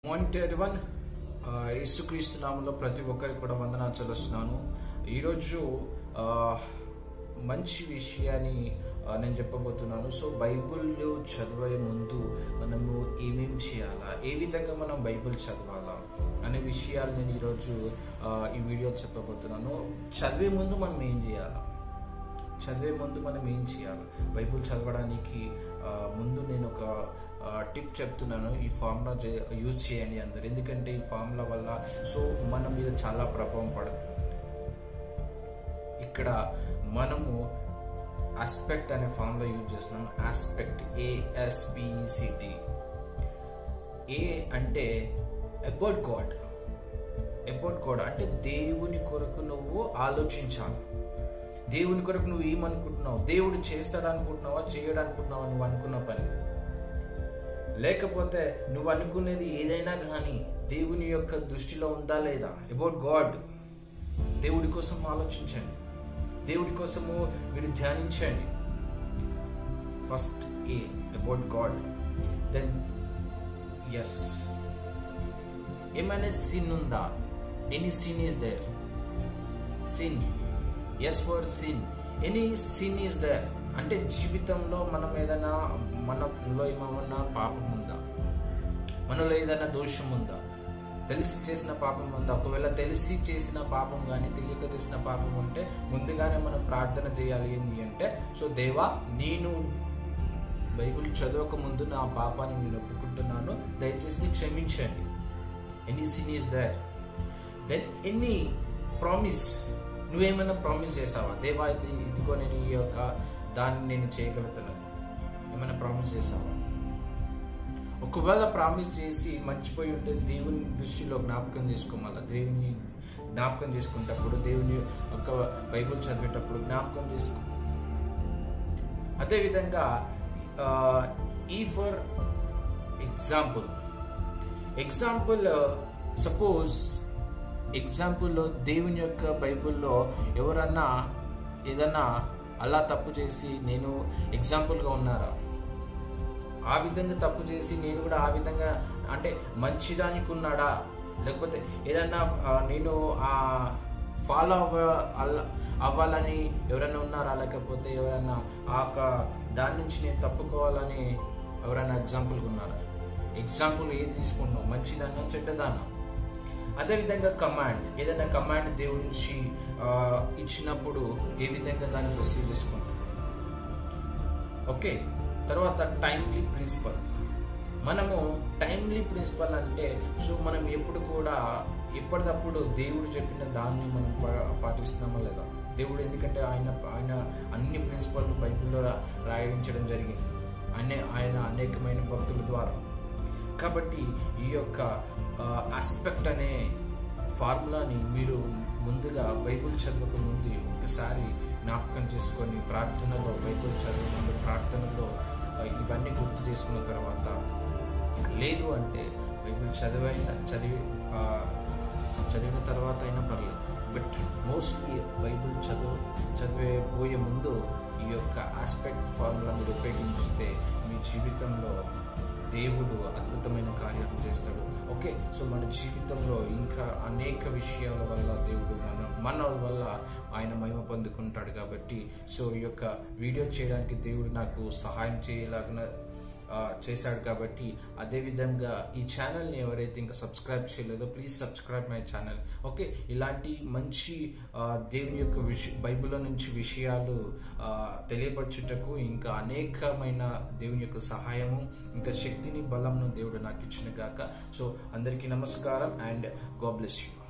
morning everyone యేసుక్రీస్తు నామంలో ప్రతి ఒక్కరికి కూడా వందనాలు చెల్లిస్తున్నాను ఈరోజు ఆ, మంచి విషయాన్ని ఆ, నేను చెప్పబోతున్నాను సో బైబిల్ చదివే ముందు మనము ఏమేం చేయాలా ఏ విధంగా మనం బైబిల్ చదవాలా అనే విషయాలు నేను ఈరోజు ఆ, ఈ వీడియో చెప్పబోతున్నాను చదివే ముందు మనం ఏం చేయాలా చదివే ముందు మనం ఏం చేయాలి బైబుల్ చదవడానికి ఆ, ముందు నేను ఒక ఆ, టిప్ చెప్తున్నాను ఈ ఫార్ములా యూజ్ చేయండి అందరు ఎందుకంటే ఈ ఫార్ములా వల్ల సో మన మీద చాలా ప్రభావం పడుతుంది ఇక్కడ మనము ఆస్పెక్ట్ అనే ఫార్ములా యూజ్ చేస్తున్నాం ఆస్పెక్ట్ ఏఎస్పిసిటి ఏ అంటే అబౌట్ గాడ్ అబౌట్ గాడ్ అంటే దేవుని కొరకు నువ్వు ఆలోచించాలి దేవుని కొరకు నువ్వు ఏమనుకుంటున్నావు దేవుడు చేస్తాడు అనుకుంటున్నావా చేయడు అనుకుంటున్నావా నువ్వు అనుకున్న పని లేకపోతే నువ్వు అనుకునేది ఏదైనా కానీ దేవుని యొక్క దృష్టిలో ఉందా లేదా అబౌట్ గాడ్ దేవుడి కోసం ఆలోచించండి దేవుడి కోసము మీరు ధ్యానించండి first A about God then S ఏమైనా సిన్ ఉందా any sin is there sin S for sin any sin is there అంటే జీవితంలో మనం ఏదైనా మనలో ఏమన్నా పాపం ఉందా మనలో ఏదైనా దోషం ఉందా తెలిసి చేసిన పాపం ఉందా ఒకవేళ తెలిసి చేసిన పాపం కానీ తెలియక చేసిన పాపం ఉంటే ముందుగానే మనం ప్రార్థన చేయాలి ఏంటి అంటే సో దేవా నేను బైబిల్ చదవక ముందు నా పాపాన్ని నేను ఒప్పుకుంటున్నాను దయచేసి క్షమించండి any sin is there then any promise నువ్వేమైనా ప్రామిస్ చేసావా దేవా ఇది ఇదిగో నేను ఈ యొక్క దాన్ని నేను చేయగలుగుతున్నాను ఏమైనా ప్రామిస్ చేసావా ఒకవేళ ప్రామిస్ చేసి మర్చిపోయి ఉంటే దేవుని దృష్టిలో జ్ఞాపకం చేసుకోమాల దేవుని జ్ఞాపకం చేసుకునేటప్పుడు దేవుని ఒక బైబుల్ చదివేటప్పుడు జ్ఞాపకం చేసుకో అదేవిధంగా ఈ ఫర్ ఎగ్జాంపుల్ ఎగ్జాంపుల్ సపోజ్ ఎగ్జాంపుల్లో దేవుని యొక్క బైబిల్లో ఎవరన్నా ఏదన్నా అలా తప్పు చేసి నేను ఎగ్జాంపుల్గా ఉన్నారా ఆ విధంగా తప్పు చేసి నేను కూడా ఆ విధంగా అంటే మంచిదానికి ఉన్నాడా లేకపోతే ఏదన్నా ఆ, నేను ఆ ఫాలో అవ్వ అల్ల- అవ్వాలని ఎవరైనా ఉన్నారా లేకపోతే ఎవరైనా ఆ యొక్క దాని నుంచి నేను తప్పుకోవాలని ఎవరైనా ఎగ్జాంపుల్గా ఉన్నారా ఎగ్జాంపుల్ ఏది తీసుకుంటున్నావు మంచిదానా చెడ్డదానా అదేవిధంగా కమాండ్ ఏదైనా కమాండ్ దేవుడి నుంచి ఆ, ఇచ్చినప్పుడు ఏ విధంగా దాన్ని రిసీవ్ చేసుకుంటాం ఓకే తర్వాత టైమ్లీ ప్రిన్సిపల్ మనము టైమ్లీ ప్రిన్సిపల్ అంటే సో మనం ఎప్పుడు కూడా ఎప్పటికప్పుడు దేవుడు చెప్పిన దాన్ని మనం పా- పాటిస్తున్నామా లేదా దేవుడు ఎందుకంటే ఆయన ఆయన అన్ని ప్రిన్సిపల్ బైబిల్లో రా- రాయించడం జరిగింది ఆయన ఆయన అనేకమైన భక్తుల ద్వారా కాబట్టి ఈ యొక్క ఆస్పెక్ట్ అనే ఫార్ములాని మీరు ముందుగా బైబిల్ చదవక ముందు ఒకసారి జ్ఞాపకం చేసుకొని ప్రార్థనలో బైబిల్ చదివే ముందు ప్రార్థనలో ఆ, ఇవన్నీ గుర్తు చేసుకున్న తర్వాత లేదు అంటే బైబిల్ చదివైన చదివి ఆ, చదివిన తర్వాత అయినా పర్లేదు బట్ మోస్ట్లీ బైబిల్ చదువు చదివే పోయే ముందు ఈ యొక్క ఆస్పెక్ట్ ఫార్ములా మీరు ఉపయోగించితే మీ జీవితంలో దేవుడు అద్భుతమైన కార్యాలు చేస్తాడు ఓకే సో మన జీవితంలో ఇంకా అనేక విషయాల వల్ల దేవుడు మన మన వల్ల ఆయన మహిమ పొందుకుంటాడు కాబట్టి సో ఈ యొక్క వీడియో చేయడానికి దేవుడు నాకు సహాయం చేయలాగా ఆ, చేశాడు కాబట్టి అదేవిధంగా ఈ ఛానల్ని ఎవరైతే ఇంకా సబ్స్క్రైబ్ చేయలేదో please subscribe my channel okay ఇలాంటి మంచి ఆ, దేవుని యొక్క విష బైబిల్లో నుంచి విషయాలు ఆ, తెలియపరచుటకు ఇంకా అనేకమైన దేవుని యొక్క సహాయము ఇంకా శక్తిని బలంను దేవుడు నాకు ఇచ్చిన గాక సో అందరికీ నమస్కారం అండ్ గాడ్ బ్లెస్ యూ